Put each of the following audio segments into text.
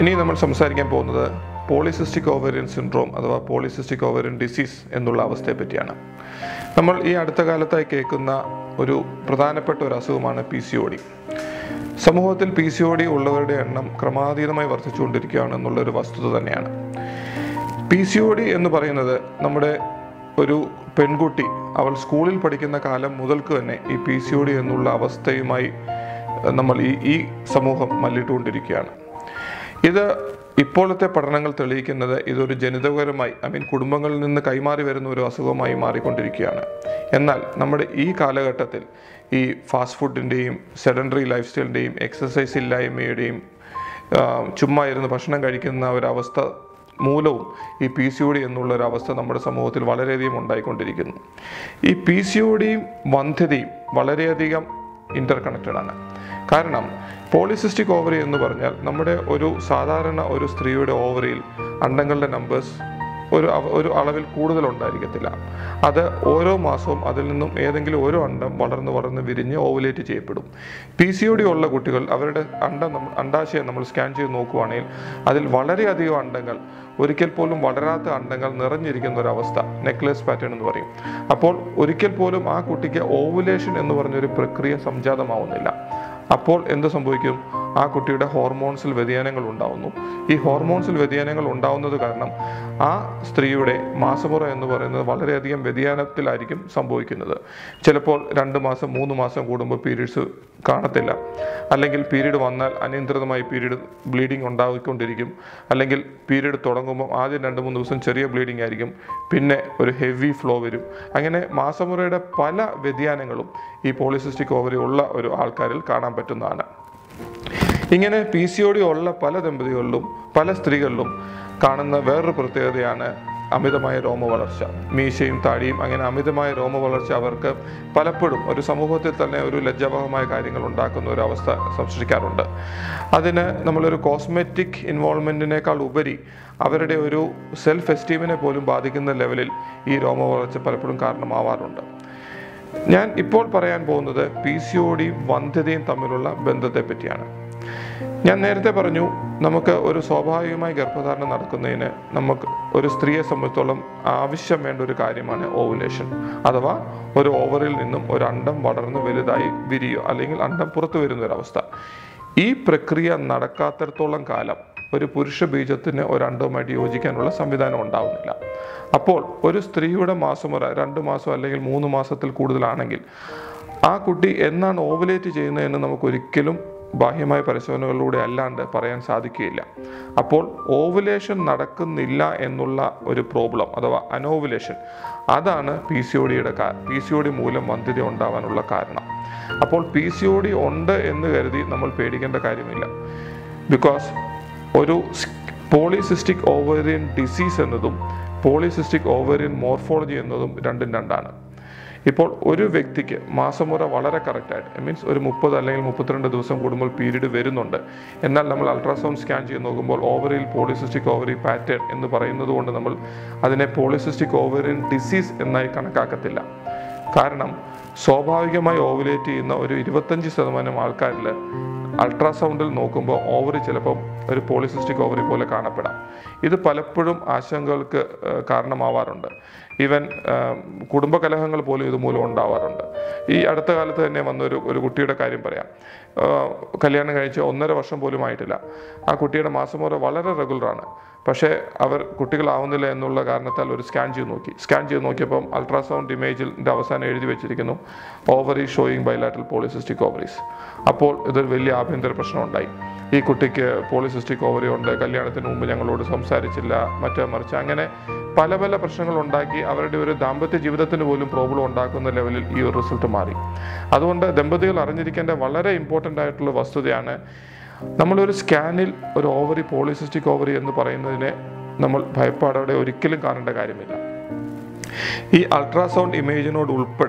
ഇനി നമ്മൾ സംസാരിക്കാൻ പോകുന്നത് പോളിസിസ്റ്റിക് ഓവേറിയൻ സിൻഡ്രോം അഥവാ പോളിസിസ്റ്റിക് ഓവേറിയൻ ഡിസീസ് എന്നുള്ള അവസ്ഥയെ പറ്റിയാണ് നമ്മൾ ഈ അടുത്ത കാലത്തായി കേൾക്കുന്ന ഒരു പ്രധാനപ്പെട്ട ഒരു അസുഖമാണ് പി സി ഒ ഡി സമൂഹത്തിൽ പി സി ഒ ഡി ഉള്ളവരുടെ എണ്ണം ക്രമാതീതമായി വർദ്ധിച്ചുകൊണ്ടിരിക്കുകയാണ് എന്നുള്ളൊരു വസ്തുത തന്നെയാണ് പി സി ഒ ഡി എന്ന് പറയുന്നത് നമ്മുടെ ഒരു പെൺകുട്ടി അവൾ സ്കൂളിൽ പഠിക്കുന്ന കാലം മുതൽക്ക് തന്നെ ഈ പി സി ഒ ഡി എന്നുള്ള അവസ്ഥയുമായി നമ്മൾ ഈ ഈ സമൂഹം മല്ലിട്ടുകൊണ്ടിരിക്കുകയാണ് ഇത് ഇപ്പോഴത്തെ പഠനങ്ങൾ തെളിയിക്കുന്നത് ഇതൊരു ജനിതകപരമായി ഐ മീൻ കുടുംബങ്ങളിൽ നിന്ന് കൈമാറി വരുന്ന ഒരു അസുഖമായി മാറിക്കൊണ്ടിരിക്കുകയാണ് എന്നാൽ നമ്മുടെ ഈ കാലഘട്ടത്തിൽ ഈ ഫാസ്റ്റ് ഫുഡിൻ്റെയും സെഡൻഡറി ലൈഫ് സ്റ്റൈലിൻ്റെയും എക്സസൈസ് ഇല്ലായ്മയുടെയും ആ, ചുമ്മാ ഇരുന്ന് ഭക്ഷണം കഴിക്കുന്ന ഒരവസ്ഥ മൂലവും ഈ പി സി ഒ ഡി എന്നുള്ള ഒരു അവസ്ഥ നമ്മുടെ സമൂഹത്തിൽ വളരെയധികം ഉണ്ടായിക്കൊണ്ടിരിക്കുന്നു ഈ പി സി ഒ ഡിയും വന്ധ്യതയും വളരെയധികം ഇൻ്റർ കണക്റ്റഡ് ആണ് കാരണം പോളിസിസ്റ്റിക് ഓവറി എന്ന് പറഞ്ഞാൽ നമ്മുടെ ഒരു സാധാരണ ഒരു സ്ത്രീയുടെ ഓവറിയിൽ അണ്ടങ്ങളുടെ നമ്പേഴ്സ് ഒരു അവ- ഒരു അളവിൽ കൂടുതൽ ഉണ്ടായിരിക്കത്തില്ല അത് ഓരോ മാസവും അതിൽ നിന്നും ഏതെങ്കിലും ഒരു അണ്ടം വളർന്ന് വളർന്ന് വിരിഞ്ഞ് ഓവുലേറ്റ് ചെയ്യപ്പെടും പി സി ഒ ഡി ഉള്ള കുട്ടികൾ അവരുടെ അണ്ടം നമ്മൾ അണ്ടാശയം നമ്മൾ സ്കാൻ ചെയ്ത് നോക്കുവാണെങ്കിൽ അതിൽ വളരെയധികം അണ്ടങ്ങൾ ഒരിക്കൽ പോലും വളരാത്ത അണ്ടങ്ങൾ നിറഞ്ഞിരിക്കുന്ന ഒരു അവസ്ഥ നെക്ലസ് പാറ്റേൺ എന്ന് പറയും അപ്പോൾ ഒരിക്കൽ പോലും ആ കുട്ടിക്ക് ഓവുലേഷൻ എന്ന് പറഞ്ഞൊരു പ്രക്രിയ സംജാതമാവുന്നില്ല അപ്പോൾ എന്ത് സംഭവിക്കും ആ കുട്ടിയുടെ ഹോർമോൺസിൽ വ്യതിയാനങ്ങൾ ഉണ്ടാവുന്നു ഈ ഹോർമോൺസിൽ വ്യതിയാനങ്ങൾ ഉണ്ടാവുന്നത് കാരണം ആ സ്ത്രീയുടെ മാസമുറ എന്ന് പറയുന്നത് വളരെയധികം വ്യതിയാനത്തിലായിരിക്കും സംഭവിക്കുന്നത് ചിലപ്പോൾ രണ്ട് മാസം മൂന്ന് മാസം കൂടുമ്പോൾ പീരീഡ്സ് കാണത്തില്ല അല്ലെങ്കിൽ പീരീഡ് വന്നാൽ അനിയന്ത്രിതമായി പീരീഡ് ബ്ലീഡിങ് ഉണ്ടായിക്കൊണ്ടിരിക്കും അല്ലെങ്കിൽ പീരീഡ് തുടങ്ങുമ്പോൾ ആദ്യം രണ്ട് മൂന്ന് ദിവസം ചെറിയ ബ്ലീഡിംഗ് ആയിരിക്കും പിന്നെ ഒരു ഹെവി ഫ്ലോ വരും അങ്ങനെ മാസമുറയുടെ പല വ്യതിയാനങ്ങളും ഈ പോളിസിസ്റ്റിക് ഓവറി ഉള്ള ഒരു ആൾക്കാരിൽ കാണാൻ പറ്റുന്നതാണ് ഇങ്ങനെ പി സി ഒ ഡി ഉള്ള പല ദമ്പതികളിലും പല സ്ത്രീകളിലും കാണുന്ന വേറൊരു പ്രത്യേകതയാണ് അമിതമായ രോമ വളർച്ച മീശയും താടിയും അങ്ങനെ അമിതമായ രോമ വളർച്ച അവർക്ക് പലപ്പോഴും ഒരു സമൂഹത്തിൽ തന്നെ ഒരു ലജ്ജാവഹമായ കാര്യങ്ങൾ ഉണ്ടാക്കുന്ന ഒരു അവസ്ഥ സൃഷ്ടിക്കാറുണ്ട് അതിന് നമ്മളൊരു കോസ്മെറ്റിക് ഇൻവോൾവ്മെൻറ്റിനേക്കാൾ ഉപരി അവരുടെ ഒരു സെൽഫ് എസ്റ്റീമിനെ പോലും ബാധിക്കുന്ന ലെവലിൽ ഈ രോമ വളർച്ച പലപ്പോഴും കാരണമാവാറുണ്ട് ഞാൻ ഇപ്പോൾ പറയാൻ പോകുന്നത് പി സി ഒ ഡിയും വന്ധ്യതയും തമ്മിലുള്ള ബന്ധത്തെ പറ്റിയാണ് ഞാൻ നേരത്തെ പറഞ്ഞു നമുക്ക് ഒരു സ്വാഭാവികമായി ഗർഭധാരണം നടക്കുന്നതിന് നമുക്ക് ഒരു സ്ത്രീയെ സംബന്ധിച്ചോളം ആവശ്യം വേണ്ട ഒരു കാര്യമാണ് ഓവുലേഷൻ അഥവാ ഒരു ഓവറിൽ നിന്നും ഒരു അണ്ടം വളർന്ന് വലുതായി വിരിയോ അല്ലെങ്കിൽ അണ്ടം പുറത്തു വരുന്ന ഒരു അവസ്ഥ ഈ പ്രക്രിയ നടക്കാത്തിടത്തോളം കാലം ഒരു പുരുഷ ബീജത്തിന് ഒരു അണ്ടവുമായിട്ട് യോജിക്കാനുള്ള സംവിധാനം ഉണ്ടാവുന്നില്ല അപ്പോൾ ഒരു സ്ത്രീയുടെ മാസമുറ രണ്ട് മാസം അല്ലെങ്കിൽ മൂന്ന് മാസത്തിൽ കൂടുതലാണെങ്കിൽ ആ കുട്ടി എന്നാണ് ഓവുലേറ്റ് ചെയ്യുന്നതെന്ന് നമുക്ക് ഒരിക്കലും ബാഹ്യമായ പരിശോധനകളിലൂടെ അല്ലാണ്ട് പറയാൻ സാധിക്കുകയില്ല അപ്പോൾ ഓവുലേഷൻ നടക്കുന്നില്ല എന്നുള്ള ഒരു പ്രോബ്ലം അഥവാ അനോവുലേഷൻ അതാണ് പി സി ഒ ഡിയുടെ പി സി ഒ ഡി മൂലം വന്ധ്യത ഉണ്ടാവാനുള്ള കാരണം അപ്പോൾ പി സി ഒ ഡി ഉണ്ട് എന്ന് കരുതി നമ്മൾ പേടിക്കേണ്ട കാര്യമില്ല ബിക്കോസ് ഒരു പോളിസിസ്റ്റിക് ഓവേറിയൻ ഡിസീസ് എന്നതും പോളിസിസ്റ്റിക് ഓവേറിയൻ മോർഫോളജി എന്നതും രണ്ടും രണ്ടാണ് ഇപ്പോൾ ഒരു വ്യക്തിക്ക് മാസമുറ വളരെ കറക്റ്റായിട്ട് ഐ മീൻസ് ഒരു മുപ്പത് അല്ലെങ്കിൽ മുപ്പത്തിരണ്ട് ദിവസം കൂടുമ്പോൾ പീരീഡ് വരുന്നുണ്ട് എന്നാൽ നമ്മൾ അൾട്രാസൗണ്ട് സ്കാൻ ചെയ്ത് നോക്കുമ്പോൾ ഓവറിയിൽ പോളിസിസ്റ്റിക് ഓവറി പാറ്റേൺ എന്ന് പറയുന്നത് കൊണ്ട് നമ്മൾ അതിനെ പോളിസിസ്റ്റിക് ഓവറിയൻ ഡിസീസ് എന്നായി കണക്കാക്കത്തില്ല കാരണം സ്വാഭാവികമായി ഓവുലേറ്റ് ചെയ്യുന്ന ഒരു ഇരുപത്തഞ്ച് ശതമാനം ആൾക്കാരിൽ അൾട്രാസൗണ്ടിൽ നോക്കുമ്പോൾ ഓവറി ചിലപ്പം ഒരു പോളിസിസ്റ്റിക് ഓവറി പോലെ കാണപ്പെടാം ഇത് പലപ്പോഴും ആശങ്കകൾക്ക് ഏഹ്, കാരണമാവാറുണ്ട് ഈവൻ ഏഹ്, കുടുംബകലഹങ്ങൾ പോലും ഇതുമൂലം ഉണ്ടാവാറുണ്ട് ഈ അടുത്ത കാലത്ത് തന്നെ വന്ന ഒരു ഒരു കുട്ടിയുടെ കാര്യം പറയാം ഏഹ്, കല്യാണം കഴിച്ച് ഒന്നര വർഷം പോലും ആയിട്ടില്ല ആ കുട്ടിയുടെ മാസമുറ വളരെ റെഗുലറാണ് പക്ഷേ അവർ കുട്ടികളാവുന്നില്ല എന്നുള്ള കാരണത്താൽ ഒരു സ്കാൻ ചെയ്ത് നോക്കി സ്കാൻ ചെയ്ത് നോക്കിയപ്പം അൾട്രാസൗണ്ട് ഇമേജിൽ അവസാനം എഴുതി വെച്ചിരിക്കുന്നു ovary showing bilateral polycystic ovaries അപ്പോൾ ഇതൊരു വലിയ ആഭ്യന്തര പ്രശ്നം ഉണ്ടായി ഈ കുട്ടിക്ക് പോളിസിസ്റ്റിക് ഓവറി ഉണ്ട് കല്യാണത്തിന് മുമ്പ് ഞങ്ങളോട് സംസാരിച്ചില്ല മറ്റേ മറിച്ച് അങ്ങനെ പല പല പ്രശ്നങ്ങൾ ഉണ്ടാക്കി അവരുടെ ഒരു ദാമ്പത്യ ജീവിതത്തിന് പോലും പ്രോബ്ലം ഉണ്ടാക്കുന്ന ലെവലിൽ ഈ ഒരു റിസൾട്ട് മാറി അതുകൊണ്ട് ദമ്പതികൾ അറിഞ്ഞിരിക്കേണ്ട വളരെ ഇമ്പോർട്ടൻ്റ് ആയിട്ടുള്ള വസ്തുതയാണ് നമ്മളൊരു സ്കാനിൽ ഒരു ഓവറി പോളിസിസ്റ്റിക് ഓവറി എന്ന് പറയുന്നതിനെ നമ്മൾ ഭയപ്പാടോടെ ഒരിക്കലും കാണേണ്ട കാര്യമില്ല ഈ അൾട്രാസൗണ്ട് ഇമേജിനോട് ഉൾപ്പെടെ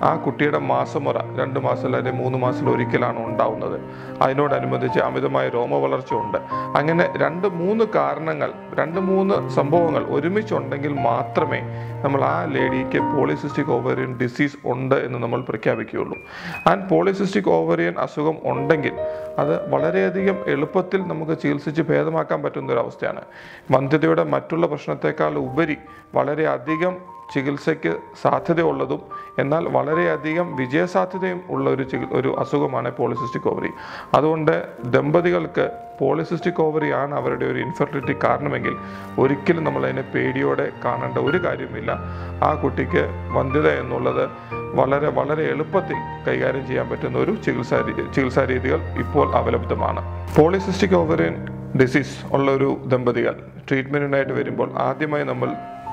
ആ കുട്ടിയുടെ മാസമുറ രണ്ട് മാസം അല്ലെങ്കിൽ മൂന്ന് മാസത്തിൽ ഒരിക്കലാണ് ഉണ്ടാവുന്നത് അതിനോടനുബന്ധിച്ച് അമിതമായ രോമ വളർച്ച ഉണ്ട് അങ്ങനെ രണ്ട് മൂന്ന് കാരണങ്ങൾ രണ്ട് മൂന്ന് സംഭവങ്ങൾ ഒരുമിച്ചുണ്ടെങ്കിൽ മാത്രമേ നമ്മൾ ആ ലേഡിക്ക് പോളിസിസ്റ്റിക് ഓവേറിയൻ ഡിസീസ് ഉണ്ട് എന്ന് നമ്മൾ പ്രഖ്യാപിക്കുകയുള്ളൂ ആൻഡ് പോളിസിസ്റ്റിക് ഓവേറിയൻ അസുഖം ഉണ്ടെങ്കിൽ അത് വളരെയധികം എളുപ്പത്തിൽ നമുക്ക് ചികിത്സിച്ച് ഭേദമാക്കാൻ പറ്റുന്ന ഒരു അവസ്ഥയാണ് വന്ധ്യതയുടെ മറ്റുള്ള പ്രശ്നത്തെക്കാൾ ഉപരി വളരെയധികം ചികിത്സയ്ക്ക് സാധ്യതയുള്ളതും എന്നാൽ വളരെയധികം വിജയസാധ്യതയും ഉള്ള ഒരു ചികി ഒരു അസുഖമാണ് പോളിസിസ്റ്റിക് ഓവറി അതുകൊണ്ട് ദമ്പതികൾക്ക് പോളിസിസ്റ്റിക് ഓവറി ആണ് അവരുടെ ഒരു ഇൻഫെർട്ടിലിറ്റി കാരണമെങ്കിൽ ഒരിക്കലും നമ്മൾ അതിനെ പേടിയോടെ കാണേണ്ട ഒരു കാര്യമില്ല ആ കുട്ടിക്ക് വന്ധ്യത എന്നുള്ളത് വളരെ വളരെ എളുപ്പത്തിൽ കൈകാര്യം ചെയ്യാൻ പറ്റുന്ന ഒരു ചികിത്സാ രീതി ചികിത്സാ രീതികൾ ഇപ്പോൾ അവലബ്ധമാണ് പോളിസിസ്റ്റിക് ഓവറിയൻ ഡിസീസ് ഉള്ള ഒരു ദമ്പതികൾ ട്രീറ്റ്മെൻറ്റിനായിട്ട് വരുമ്പോൾ ആദ്യമായി നമ്മൾ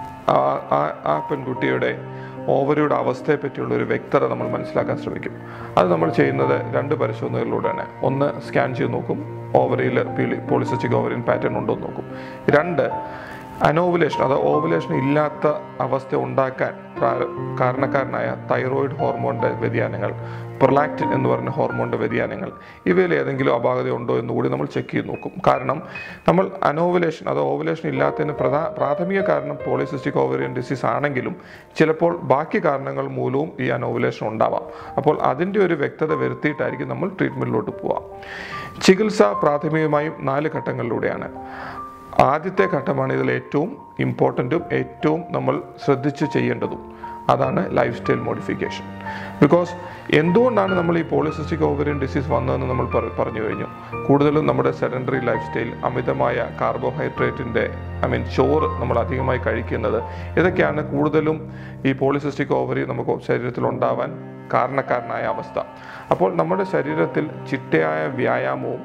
ആ ആ- ആ പെൺകുട്ടിയുടെ ഓവറിയുടെ അവസ്ഥയെ പറ്റിയുള്ള ഒരു വ്യക്തത നമ്മൾ മനസ്സിലാക്കാൻ ശ്രമിക്കും അത് നമ്മൾ ചെയ്യുന്നത് രണ്ട് പരിശോധനകളിലൂടെയാണ് ഒന്ന് സ്കാൻ ചെയ്ത് നോക്കും ഓവറിയിൽ പോളിസിസ്റ്റിക് ഓവറിയൻ പാറ്റേൺ ഉണ്ടോ എന്ന് നോക്കും രണ്ട് അനോവുലേഷൻ അത് ഓവുലേഷൻ ഇല്ലാത്ത അവസ്ഥ ഉണ്ടാക്കാൻ പ്രാ- കാരണക്കാരനായ തൈറോയിഡ് ഹോർമോണിൻ്റെ വ്യതിയാനങ്ങൾ പ്രൊലാക്റ്റിൻ എന്ന് പറയുന്ന ഹോർമോണിൻ്റെ വ്യതിയാനങ്ങൾ ഇവയിൽ ഏതെങ്കിലും അപാകത ഉണ്ടോ എന്ന് കൂടി നമ്മൾ ചെക്ക് ചെയ്ത് നോക്കും കാരണം നമ്മൾ അനോവുലേഷൻ അത് ഓവുലേഷൻ ഇല്ലാത്തതിന് പ്രധാ പ്രാഥമിക കാരണം പോളിസിസ്റ്റിക് ഓവറിയൻ ഡിസീസ് ആണെങ്കിലും ചിലപ്പോൾ ബാക്കി കാരണങ്ങൾ മൂലവും ഈ അനോവുലേഷൻ ഉണ്ടാവാം അപ്പോൾ അതിൻ്റെ ഒരു വ്യക്തത വരുത്തിയിട്ടായിരിക്കും നമ്മൾ ട്രീറ്റ്മെൻറ്റിലോട്ട് പോവാം ചികിത്സ പ്രാഥമികമായും നാല് ഘട്ടങ്ങളിലൂടെയാണ് ആദ്യത്തെ ഘട്ടമാണ് ഇതിൽ ഏറ്റവും ഇമ്പോർട്ടൻറ്റും ഏറ്റവും നമ്മൾ ശ്രദ്ധിച്ച് ചെയ്യേണ്ടതും അതാണ് ലൈഫ് സ്റ്റൈൽ മോഡിഫിക്കേഷൻ ബിക്കോസ് എന്തുകൊണ്ടാണ് നമ്മൾ ഈ പോളിസിസ്റ്റിക് ഓവറിയൻ ഡിസീസ് വന്നതെന്ന് നമ്മൾ പറ- പറഞ്ഞു കഴിഞ്ഞു കൂടുതലും നമ്മുടെ സെഡൻഡറി ലൈഫ് സ്റ്റൈൽ അമിതമായ കാർബോഹൈഡ്രേറ്റിൻ്റെ ഐ മീൻ ചോറ് നമ്മൾ അധികമായി കഴിക്കുന്നത് ഇതൊക്കെയാണ് കൂടുതലും ഈ പോളിസിസ്റ്റിക് ഓവറി നമുക്ക് ശരീരത്തിൽ ഉണ്ടാവാൻ കാരണക്കാരനായ അവസ്ഥ അപ്പോൾ നമ്മുടെ ശരീരത്തിൽ ചിട്ടയായ വ്യായാമവും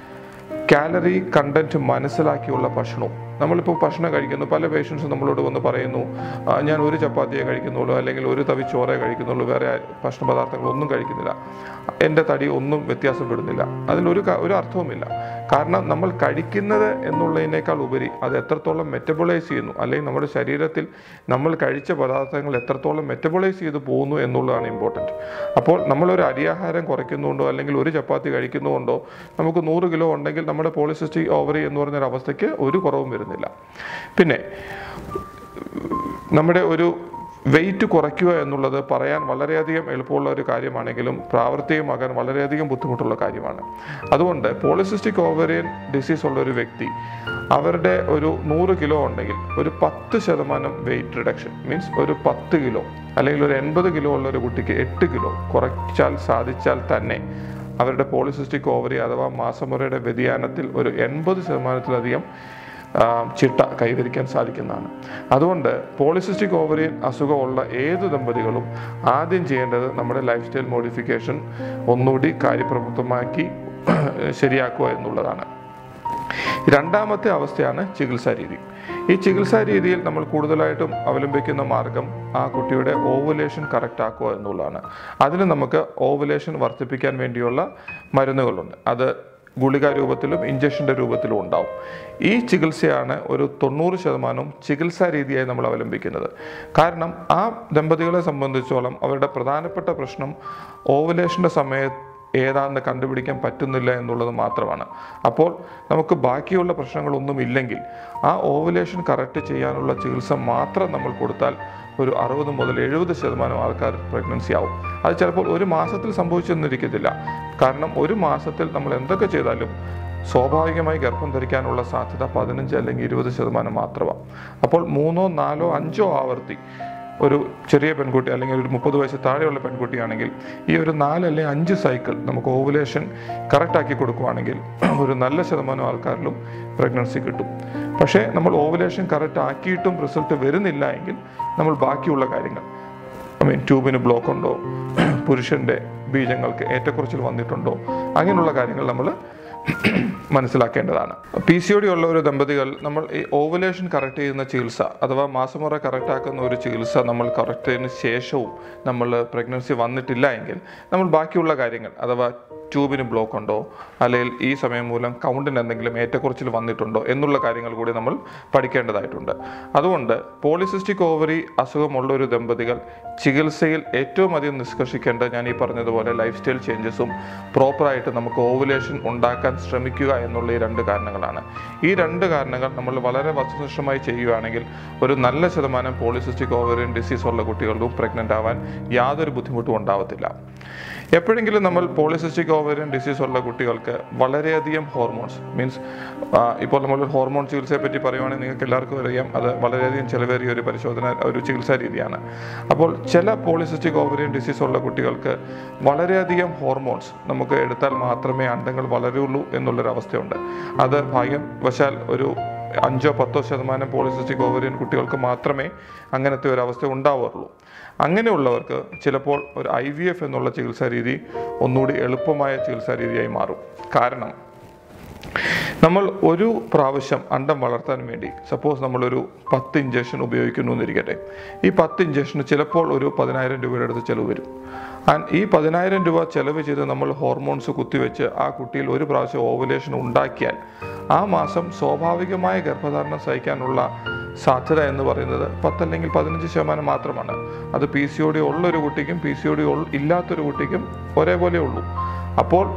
കാലറി കണ്ടന്റ് മനസ്സിലാക്കിയുള്ള ഭക്ഷണവും നമ്മളിപ്പോൾ ഭക്ഷണം കഴിക്കുന്നു പല പേഷ്യൻസും നമ്മളോട് വന്ന് പറയുന്നു "ആ, ഞാൻ ഒരു ചപ്പാത്തിയെ കഴിക്കുന്നുള്ളൂ അല്ലെങ്കിൽ ഒരു തവി ചോറേ കഴിക്കുന്നുള്ളൂ വേറെ ഭക്ഷണ പദാർത്ഥങ്ങളൊന്നും കഴിക്കുന്നില്ല എൻ്റെ തടി ഒന്നും വ്യത്യാസപ്പെടുന്നില്ല അതിലൊരു ക- ഒരു അർത്ഥവുമില്ല കാരണം നമ്മൾ കഴിക്കുന്നത് എന്നുള്ളതിനേക്കാൾ ഉപരി അത് എത്രത്തോളം മെറ്റബോളൈസ് ചെയ്യുന്നു അല്ലെങ്കിൽ നമ്മുടെ ശരീരത്തിൽ നമ്മൾ കഴിച്ച പദാർത്ഥങ്ങൾ എത്രത്തോളം മെറ്റബോളൈസ് ചെയ്ത് പോകുന്നു എന്നുള്ളതാണ് ഇമ്പോർട്ടൻറ്റ് അപ്പോൾ നമ്മളൊരു അരിയാഹാരം കുറയ്ക്കുന്നുകൊണ്ടോ അല്ലെങ്കിൽ ഒരു ചപ്പാത്തി കഴിക്കുന്നുകൊണ്ടോ നമുക്ക് നൂറ് കിലോ ഉണ്ടെങ്കിൽ നമ്മുടെ പോളിസിസ്റ്റിക് ഓവറി എന്ന് പറഞ്ഞൊരു അവസ്ഥയ്ക്ക് ഒരു കുറവും വരുന്നില്ല പിന്നെ നമ്മുടെ ഒരു വെയിറ്റ് കുറയ്ക്കുക എന്നുള്ളത് പറയാൻ വളരെയധികം എളുപ്പമുള്ള ഒരു കാര്യമാണെങ്കിലും പ്രാവർത്തികമാകാൻ വളരെയധികം ബുദ്ധിമുട്ടുള്ള കാര്യമാണ് അതുകൊണ്ട് പോളിസിസ്റ്റിക് ഓവറിയൻ ഡിസീസ് ഉള്ള ഒരു വ്യക്തി അവരുടെ ഒരു നൂറ് കിലോ ഉണ്ടെങ്കിൽ ഒരു പത്ത് ശതമാനം വെയിറ്റ് റിഡക്ഷൻ മീൻസ് ഒരു പത്ത് കിലോ അല്ലെങ്കിൽ ഒരു എൺപത് കിലോ ഉള്ള ഒരു കുട്ടിക്ക് എട്ട് കിലോ കുറച്ചാൽ സാധിച്ചാൽ തന്നെ അവരുടെ പോളിസിസ്റ്റിക് ഓവറി അഥവാ മാസമുറയുടെ വ്യതിയാനത്തിൽ ഒരു എൺപത് ശതമാനത്തിലധികം ആ, ചിട്ട കൈവരിക്കാൻ സാധിക്കുന്നതാണ് അതുകൊണ്ട് പോളിസിസ്റ്റിക് ഓവറിയൻ അസുഖമുള്ള ഏത് ദമ്പതികളും ആദ്യം ചെയ്യേണ്ടത് നമ്മുടെ ലൈഫ് സ്റ്റൈൽ മോഡിഫിക്കേഷൻ ഒന്നുകൂടി കാര്യപ്രവൃത്തമാക്കി ശരിയാക്കുക എന്നുള്ളതാണ് രണ്ടാമത്തെ അവസ്ഥയാണ് ചികിത്സാ രീതി ഈ ചികിത്സാ രീതിയിൽ നമ്മൾ കൂടുതലായിട്ടും അവലംബിക്കുന്ന മാർഗം ആ കുട്ടിയുടെ ഓവുലേഷൻ കറക്റ്റ് ആക്കുക എന്നുള്ളതാണ് അതിന് നമുക്ക് ഓവുലേഷൻ വർദ്ധിപ്പിക്കാൻ വേണ്ടിയുള്ള മരുന്നുകളുണ്ട് അത് ഗുളിക രൂപത്തിലും ഇഞ്ചക്ഷൻ്റെ രൂപത്തിലും ഉണ്ടാവും ഈ ചികിത്സയാണ് ഒരു തൊണ്ണൂറ് ശതമാനവും ചികിത്സാ രീതിയായി നമ്മൾ അവലംബിക്കുന്നത് കാരണം ആ ദമ്പതികളെ സംബന്ധിച്ചോളം അവരുടെ പ്രധാനപ്പെട്ട പ്രശ്നം ഓവുലേഷൻ്റെ സമയത്ത് ഏതാണെന്ന് കണ്ടുപിടിക്കാൻ പറ്റുന്നില്ല എന്നുള്ളത് മാത്രമാണ് അപ്പോൾ നമുക്ക് ബാക്കിയുള്ള പ്രശ്നങ്ങളൊന്നും ഇല്ലെങ്കിൽ ആ ഓവുലേഷൻ കറക്റ്റ് ചെയ്യാനുള്ള ചികിത്സ മാത്രം നമ്മൾ കൊടുത്താൽ ഒരു അറുപത് മുതൽ എഴുപത് ശതമാനം ആൾക്കാർ പ്രഗ്നൻസി ആവും അത് ചിലപ്പോൾ ഒരു മാസത്തിൽ സംഭവിച്ചെന്നിരിക്കത്തില്ല കാരണം ഒരു മാസത്തിൽ നമ്മൾ എന്തൊക്കെ ചെയ്താലും സ്വാഭാവികമായി ഗർഭം ധരിക്കാനുള്ള സാധ്യത പതിനഞ്ച് അല്ലെങ്കിൽ ഇരുപത് ശതമാനം മാത്രമാണ് അപ്പോൾ മൂന്നോ നാലോ അഞ്ചോ ആവർത്തി ഒരു ചെറിയ പെൺകുട്ടി അല്ലെങ്കിൽ ഒരു മുപ്പത് വയസ്സ് താഴെയുള്ള പെൺകുട്ടിയാണെങ്കിൽ ഈ ഒരു നാല് അല്ലെങ്കിൽ അഞ്ച് സൈക്കിൾ നമുക്ക് ഓവുലേഷൻ കറക്റ്റ് ആക്കി കൊടുക്കുവാണെങ്കിൽ ഒരു നല്ല ശതമാനം ആൾക്കാരിലും പ്രഗ്നൻസി കിട്ടും പക്ഷേ നമ്മൾ ഓവുലേഷൻ കറക്റ്റ് ആക്കിയിട്ടും റിസൾട്ട് വരുന്നില്ല എങ്കിൽ നമ്മൾ ബാക്കിയുള്ള കാര്യങ്ങൾ ഐ മീൻ ട്യൂബിന് ബ്ലോക്ക് ഉണ്ടോ പുരുഷൻ്റെ ബീജങ്ങൾക്ക് ഏറ്റക്കുറച്ചിൽ വന്നിട്ടുണ്ടോ അങ്ങനെയുള്ള കാര്യങ്ങൾ നമ്മൾ മനസ്സിലാക്കേണ്ടതാണ് പി സി ഒ ഡി ഉള്ള ഒരു ദമ്പതികൾ നമ്മൾ ഈ ഓവുലേഷൻ കറക്റ്റ് ചെയ്യുന്ന ചികിത്സ അഥവാ മാസമുറ കറക്റ്റ് ആക്കുന്ന ഒരു ചികിത്സ നമ്മൾ കറക്റ്റ് ചെയ്തതിന് ശേഷവും നമ്മൾ പ്രഗ്നൻസി വന്നിട്ടില്ല എങ്കിൽ നമ്മൾ ബാക്കിയുള്ള കാര്യങ്ങൾ അഥവാ ട്യൂബിന് ബ്ലോക്ക് ഉണ്ടോ അല്ലെങ്കിൽ ഈ സമയം മൂലം കൗണ്ടിന് എന്തെങ്കിലും ഏറ്റക്കുറച്ചിൽ വന്നിട്ടുണ്ടോ എന്നുള്ള കാര്യങ്ങൾ കൂടി നമ്മൾ പഠിക്കേണ്ടതായിട്ടുണ്ട് അതുകൊണ്ട് പോളിസിസ്റ്റിക് ഓവറി അസുഖമുള്ള ഒരു ദമ്പതികൾ ചികിത്സയിൽ ഏറ്റവും അധികം നിഷ്കർഷിക്കേണ്ട ഞാൻ ഈ പറഞ്ഞതുപോലെ ലൈഫ് സ്റ്റൈൽ ചേഞ്ചസും പ്രോപ്പറായിട്ട് നമുക്ക് ഓവുലേഷൻ ഉണ്ടാക്കാൻ ശ്രമിക്കുക എന്നുള്ള ഈ രണ്ട് കാരണങ്ങളാണ് ഈ രണ്ട് കാരണങ്ങൾ നമ്മൾ വളരെ വസ്തുനിഷ്ഠമായി ചെയ്യുകയാണെങ്കിൽ ഒരു നല്ല ശതമാനം പോളിസിസ്റ്റിക് ഓവറിയൻ ഡിസീസ് ഉള്ള കുട്ടികൾക്കും പ്രഗ്നൻ്റ് ആവാൻ യാതൊരു ബുദ്ധിമുട്ടും ഉണ്ടാവത്തില്ല എപ്പോഴെങ്കിലും നമ്മൾ പോളിസിസ്റ്റിക് ഓവറിയൻ ഡിസീസ് ഉള്ള കുട്ടികൾക്ക് വളരെയധികം ഹോർമോൺസ് മീൻസ് ഇപ്പോൾ നമ്മൾ ഹോർമോൺ ചികിത്സയെ പറ്റി പറയുവാണെങ്കിൽ നിങ്ങൾക്ക് എല്ലാവർക്കും അറിയാം അത് വളരെയധികം ചിലവേറിയ ഒരു പരിശോധന ഒരു ചികിത്സാ രീതിയാണ് അപ്പോൾ ചില പോളിസിസ്റ്റിക് ഓവറിയൻ ഡിസീസ് ഉള്ള കുട്ടികൾക്ക് വളരെയധികം ഹോർമോൺസ് നമുക്ക് എടുത്താൽ മാത്രമേ അണ്ടങ്ങൾ വളരുള്ളൂ എന്നുള്ളൊരു അവസ്ഥയുണ്ട് അത് ഭാഗ്യവശാൽ ഒരു അഞ്ചോ പത്തോ ശതമാനം പോളിസിസ്റ്റിക് ഓവറിയൻ കുട്ടികൾക്ക് മാത്രമേ അങ്ങനത്തെ ഒരു അവസ്ഥ ഉണ്ടാവാറുള്ളൂ അങ്ങനെയുള്ളവർക്ക് ചിലപ്പോൾ ഒരു ഐ വി എഫ് എന്നുള്ള ചികിത്സാ രീതി ഒന്നുകൂടി എളുപ്പമായ ചികിത്സാ രീതിയായി മാറും കാരണം നമ്മൾ ഒരു പ്രാവശ്യം അണ്ടം വളർത്താൻ വേണ്ടി സപ്പോസ് നമ്മളൊരു പത്ത് ഇഞ്ചക്ഷൻ ഉപയോഗിക്കുന്നു എന്നിരിക്കട്ടെ ഈ പത്ത് ഇഞ്ചക്ഷന് ചിലപ്പോൾ ഒരു പതിനായിരം രൂപയുടെ അടുത്ത് ചിലവ് വരും ആൻഡ് ഈ പതിനായിരം രൂപ ചെലവ് ചെയ്ത് നമ്മൾ ഹോർമോൺസ് കുത്തിവെച്ച് ആ കുട്ടിയിൽ ഒരു പ്രാവശ്യം ഓവുലേഷൻ ഉണ്ടാക്കിയാൽ ആ മാസം സ്വാഭാവികമായ ഗർഭധാരണം സഹിക്കാനുള്ള സാധ്യത എന്ന് പറയുന്നത് പത്തല്ലെങ്കിൽ പതിനഞ്ച് ശതമാനം മാത്രമാണ് അത് പി സി ഒ ഡി ഉള്ള ഒരു കുട്ടിക്കും പി സി ഒ ഡി ഇല്ലാത്തൊരു കുട്ടിക്കും ഒരേപോലെ ഉള്ളൂ അപ്പോൾ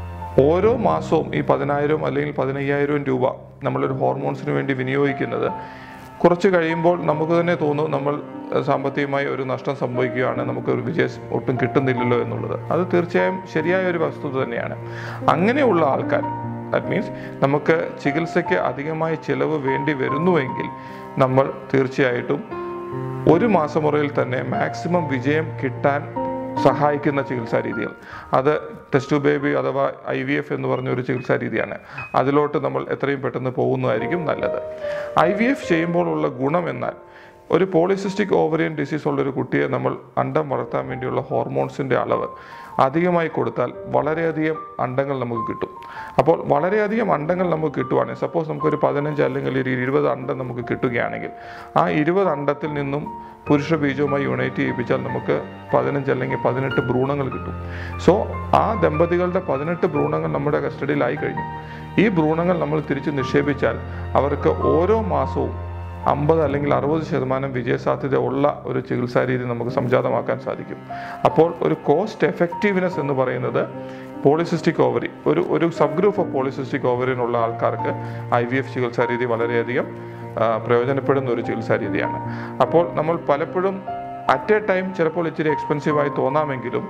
ഓരോ മാസവും ഈ പതിനായിരം അല്ലെങ്കിൽ പതിനയ്യായിരം രൂപ നമ്മളൊരു ഹോർമോൺസിന് വേണ്ടി വിനിയോഗിക്കുന്നത് കുറച്ച് കഴിയുമ്പോൾ നമുക്ക് തന്നെ തോന്നും നമ്മൾ ഏഹ്, സാമ്പത്തികമായി ഒരു നഷ്ടം സംഭവിക്കുകയാണ് നമുക്ക് ഒരു വിജയം ഒട്ടും കിട്ടുന്നില്ലല്ലോ എന്നുള്ളത് അത് തീർച്ചയായും ശരിയായ ഒരു വസ്തുത തന്നെയാണ് അങ്ങനെയുള്ള ആൾക്കാർ ദാറ്റ് മീൻസ് നമുക്ക് ചികിത്സയ്ക്ക് അധികമായി ചിലവ് വേണ്ടി വരുന്നുവെങ്കിൽ നമ്മൾ തീർച്ചയായിട്ടും ഒരു മാസമുറയിൽ തന്നെ മാക്സിമം വിജയം കിട്ടാൻ സഹായിക്കുന്ന ചികിത്സാ രീതികൾ അത് ടെസ്റ്റ് ബേബി അഥവാ ഐ വി എഫ് എന്ന് പറഞ്ഞ ഒരു ചികിത്സാ രീതിയാണ് അതിലോട്ട് നമ്മൾ എത്രയും പെട്ടെന്ന് പോകുന്നതായിരിക്കും നല്ലത് ഐ വി എഫ് ചെയ്യുമ്പോൾ ഉള്ള ഗുണം എന്നാൽ ഒരു പോളിസിസ്റ്റിക് ഓവറിയൻ ഡിസീസ് ഉള്ള ഒരു കുട്ടിയെ നമ്മൾ അണ്ടം വളർത്താൻ വേണ്ടിയുള്ള ഹോർമോൺസിൻ്റെ അളവ് അധികമായി കൊടുത്താൽ വളരെയധികം അണ്ടങ്ങൾ നമുക്ക് കിട്ടും അപ്പോൾ വളരെയധികം അണ്ടങ്ങൾ നമുക്ക് കിട്ടുവാണെങ്കിൽ സപ്പോസ് നമുക്കൊരു പതിനഞ്ച് അല്ലെങ്കിൽ ഒരു ഇരുപത് അണ്ടം നമുക്ക് കിട്ടുകയാണെങ്കിൽ ആ ഇരുപത് അണ്ടത്തിൽ നിന്നും പുരുഷ ബീജവുമായി യുണൈറ്റ് ചെയ്യിപ്പിച്ചാൽ നമുക്ക് പതിനഞ്ച് അല്ലെങ്കിൽ പതിനെട്ട് ഭ്രൂണങ്ങൾ കിട്ടും സോ ആ ദമ്പതികളുടെ പതിനെട്ട് ഭ്രൂണങ്ങൾ നമ്മുടെ കസ്റ്റഡിയിലായി കഴിഞ്ഞു ഈ ഭ്രൂണങ്ങൾ നമ്മൾ തിരിച്ച് നിക്ഷേപിച്ചാൽ അവർക്ക് ഓരോ മാസവും അമ്പത് അല്ലെങ്കിൽ അറുപത് ശതമാനം വിജയസാധ്യത ഉള്ള ഒരു ചികിത്സാ രീതി നമുക്ക് സംജാതമാക്കാൻ സാധിക്കും അപ്പോൾ ഒരു കോസ്റ്റ് എഫക്റ്റീവ്നെസ് എന്ന് പറയുന്നത് പോളിസിസ്റ്റിക് ഓവറി ഒരു ഒരു സബ് ഗ്രൂപ്പ് ഓഫ് പോളിസിസ്റ്റിക് ഓവറിനുള്ള ആൾക്കാർക്ക് ഐ വി എഫ് ചികിത്സാ രീതി വളരെയധികം ആ, പ്രയോജനപ്പെടുന്ന ഒരു ചികിത്സാ രീതിയാണ് അപ്പോൾ നമ്മൾ പലപ്പോഴും അറ്റ് എ ടൈം ചിലപ്പോൾ ഇച്ചിരി എക്സ്പെൻസീവായി തോന്നാമെങ്കിലും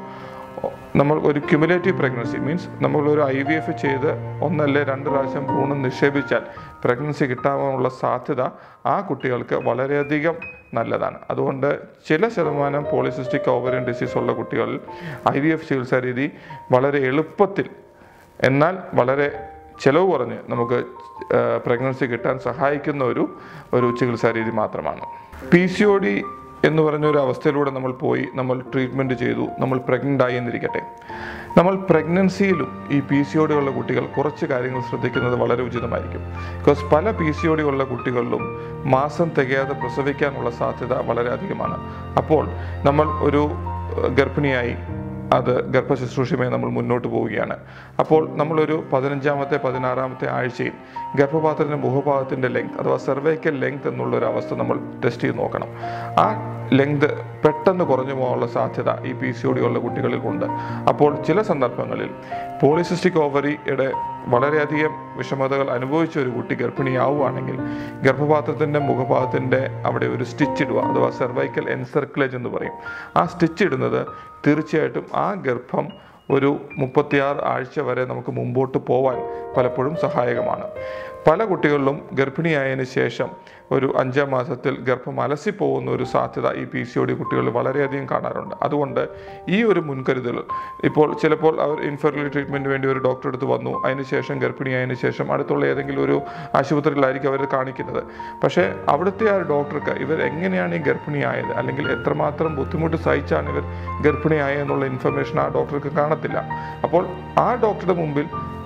നമ്മൾ ഒരു ക്യുമുലേറ്റീവ് പ്രഗ്നൻസി മീൻസ് നമ്മൾ ഒരു ഐ വി എഫ് ചെയ്ത് ഒന്നല്ലേ രണ്ട് പ്രാവശ്യം ഭ്രൂണം നിക്ഷേപിച്ചാൽ പ്രഗ്നൻസി കിട്ടാനുള്ള സാധ്യത ആ കുട്ടികൾക്ക് വളരെയധികം നല്ലതാണ് അതുകൊണ്ട് ചില ശതമാനം പോളിസിസ്റ്റിക് ഓവറിയൻ ഡിസീസ് ഉള്ള കുട്ടികളിൽ ഐ വി എഫ് ചികിത്സാ രീതി വളരെ എളുപ്പത്തിൽ എന്നാൽ വളരെ ചിലവ് കുറഞ്ഞ് നമുക്ക് പ്രഗ്നൻസി കിട്ടാൻ സഹായിക്കുന്ന ഒരു ഒരു ചികിത്സാ രീതി മാത്രമാണ് പി സി ഒ ഡി എന്ന് പറഞ്ഞ ഒരു അവസ്ഥയിലൂടെ നമ്മൾ പോയി നമ്മൾ ട്രീറ്റ്മെൻറ്റ് ചെയ്തു നമ്മൾ പ്രഗ്നൻ്റ് ആയി എന്നിരിക്കട്ടെ നമ്മൾ പ്രഗ്നൻസിയിലും ഈ പി സി ഒ ഡി ഉള്ള കുട്ടികൾ കുറച്ച് കാര്യങ്ങൾ ശ്രദ്ധിക്കുന്നത് വളരെ ഉചിതമായിരിക്കും ബിക്കോസ് പല പി സി ഒ ഡി ഉള്ള കുട്ടികളിലും മാസം തികയാതെ പ്രസവിക്കാനുള്ള സാധ്യത വളരെ അധികമാണ് അപ്പോൾ നമ്മൾ ഒരു ഏഹ്, ഗർഭിണിയായി അത് ഗർഭശുശ്രൂഷയുമായി നമ്മൾ മുന്നോട്ട് പോവുകയാണ് അപ്പോൾ നമ്മളൊരു പതിനഞ്ചാമത്തെ പതിനാറാമത്തെ ആഴ്ചയിൽ ഗർഭപാത്രത്തിൻ്റെ മുഖഭാഗത്തിൻ്റെ ലെങ്ത് അഥവാ സെർവൈക്കൽ ലെങ്ത് എന്നുള്ള ഒരു അവസ്ഥ നമ്മൾ ടെസ്റ്റ് ചെയ്ത് നോക്കണം ആ ലെങ്ത് പെട്ടെന്ന് കുറഞ്ഞു പോകാനുള്ള സാധ്യത ഈ പി സി ഒ ഡി ഉള്ള കുട്ടികളിൽ ഉണ്ട് അപ്പോൾ ചില സന്ദർഭങ്ങളിൽ പോളിസിസ്റ്റിക് ഓവറിയുടെ വളരെയധികം വിഷമതകൾ അനുഭവിച്ച ഒരു കുട്ടി ഗർഭിണിയാവുകയാണെങ്കിൽ ഗർഭപാത്രത്തിൻ്റെ മുഖഭാഗത്തിൻ്റെ അവിടെ ഒരു സ്റ്റിച്ച് ഇടുക അഥവാ സെർവൈക്കൽ എൻസർക്കുലേജ് എന്ന് പറയും ആ സ്റ്റിച്ച് ഇടുന്നത് തീർച്ചയായിട്ടും ആ ഗർഭം ഒരു മുപ്പത്തിയാറ് ആഴ്ച വരെ നമുക്ക് മുമ്പോട്ട് പോവാൻ പലപ്പോഴും സഹായകമാണ് പല കുട്ടികളിലും ഗർഭിണിയായതിനു ശേഷം ഒരു അഞ്ചാം മാസത്തിൽ ഗർഭം അലസിപ്പോകുന്ന ഒരു സാധ്യത ഈ പി സി ഒ ഡി കുട്ടികളിൽ വളരെയധികം കാണാറുണ്ട് അതുകൊണ്ട് ഈ ഒരു മുൻകരുതൽ ഇപ്പോൾ ചിലപ്പോൾ അവർ ഇൻഫെർട്ടിലിറ്റി ട്രീറ്റ്മെൻറ്റ് വേണ്ടി ഒരു ഡോക്ടറെ അടുത്ത് വന്നു അതിനുശേഷം ഗർഭിണിയായതിനു ശേഷം അടുത്തുള്ള ഏതെങ്കിലും ഒരു ആശുപത്രിയിലായിരിക്കും അവർ കാണിക്കുന്നത് പക്ഷേ അവിടുത്തെ ആ ഡോക്ടർക്ക് ഇവർ എങ്ങനെയാണ് ഈ ഗർഭിണിയായത് അല്ലെങ്കിൽ എത്രമാത്രം ബുദ്ധിമുട്ട് സഹിച്ചാണ് ഇവർ ഗർഭിണിയായത് എന്നുള്ള ഇൻഫർമേഷൻ ആ ഡോക്ടർക്ക് കാണത്തില്ല അപ്പോൾ ആ ഡോക്ടറുടെ മുമ്പിൽ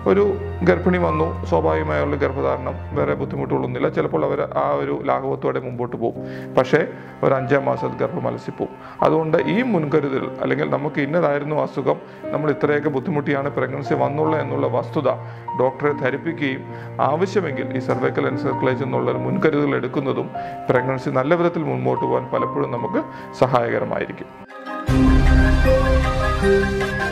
ഒരു ഗർഭിണി വന്നു സ്വാഭാവികമായുള്ള ഗർഭധാരണം വേറെ ബുദ്ധിമുട്ടുകളൊന്നുമില്ല ചിലപ്പോൾ അവർ ആ ഒരു ലാഘവത്തോടെ മുമ്പോട്ട് പോകും പക്ഷേ ഒരു അഞ്ചാം മാസത്തിൽ ഗർഭം അലസിപ്പോവും അതുകൊണ്ട് ഈ മുൻകരുതൽ അല്ലെങ്കിൽ നമുക്ക് ഇന്നതായിരുന്നു അസുഖം നമ്മൾ ഇത്രയൊക്കെ ബുദ്ധിമുട്ടിയാണ് പ്രഗ്നൻസി വന്നുള്ളത് എന്നുള്ള വസ്തുത ഡോക്ടറെ ധരിപ്പിക്കുകയും ആവശ്യമെങ്കിൽ ഈ സർവൈക്കൽ എൻസർക്കുലേഷൻ എന്നുള്ള ഒരു മുൻകരുതൽ എടുക്കുന്നതും പ്രഗ്നൻസി നല്ല വിധത്തിൽ മുൻപോട്ട് പോകാൻ പലപ്പോഴും നമുക്ക് സഹായകരമായിരിക്കും